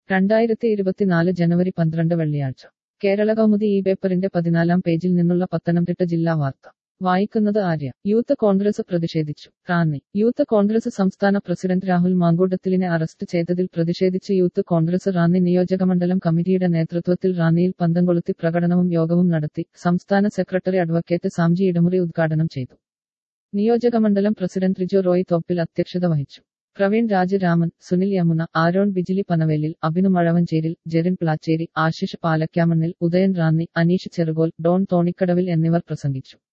രണ്ടായിരത്തി ഇരുപത്തിനാല് ജനുവരി പന്ത്രണ്ട് വെള്ളിയാഴ്ച കേരള കൗമുദി ഈ പേപ്പറിന്റെ പതിനാലാം പേജിൽ നിന്നുള്ള പത്തനംതിട്ട ജില്ലാ വാർത്ത വായിക്കുന്നത് ആര്യ യൂത്ത് കോൺഗ്രസ് പ്രതിഷേധിച്ചു റാന്നി യൂത്ത് കോൺഗ്രസ് സംസ്ഥാന പ്രസിഡന്റ് രാഹുൽ മാങ്കൂട്ടത്തിലിനെ അറസ്റ്റ് ചെയ്തതിൽ പ്രതിഷേധിച്ച് യൂത്ത് കോൺഗ്രസ് റാന്നി നിയോജകമണ്ഡലം കമ്മിറ്റിയുടെ നേതൃത്വത്തിൽ റാന്നിയിൽ പന്തംകൊളുത്തി പ്രകടനവും യോഗവും നടത്തി സംസ്ഥാന സെക്രട്ടറി അഡ്വക്കേറ്റ് സാംജി ഇടമുറി ഉദ്ഘാടനം ചെയ്തു നിയോജകമണ്ഡലം പ്രസിഡന്റ് റിജോ റോയ് തോപ്പിൽ അധ്യക്ഷത വഹിച്ചു പ്രവീൺ രാജരാമൻ സുനിൽ യമുന ആരോൺ ബിജിലി പനവേലിൽ അഭിനു മഴവഞ്ചേരിൽ ജെറിൻ പ്ലാച്ചേരി ആശിഷ് പാലക്കാമണ്ണിൽ ഉദയൻ റാന്നി അനീഷ് ചെറുകോൽ ഡോൺ തോണിക്കടവിൽ എന്നിവർ പ്രസംഗിച്ചു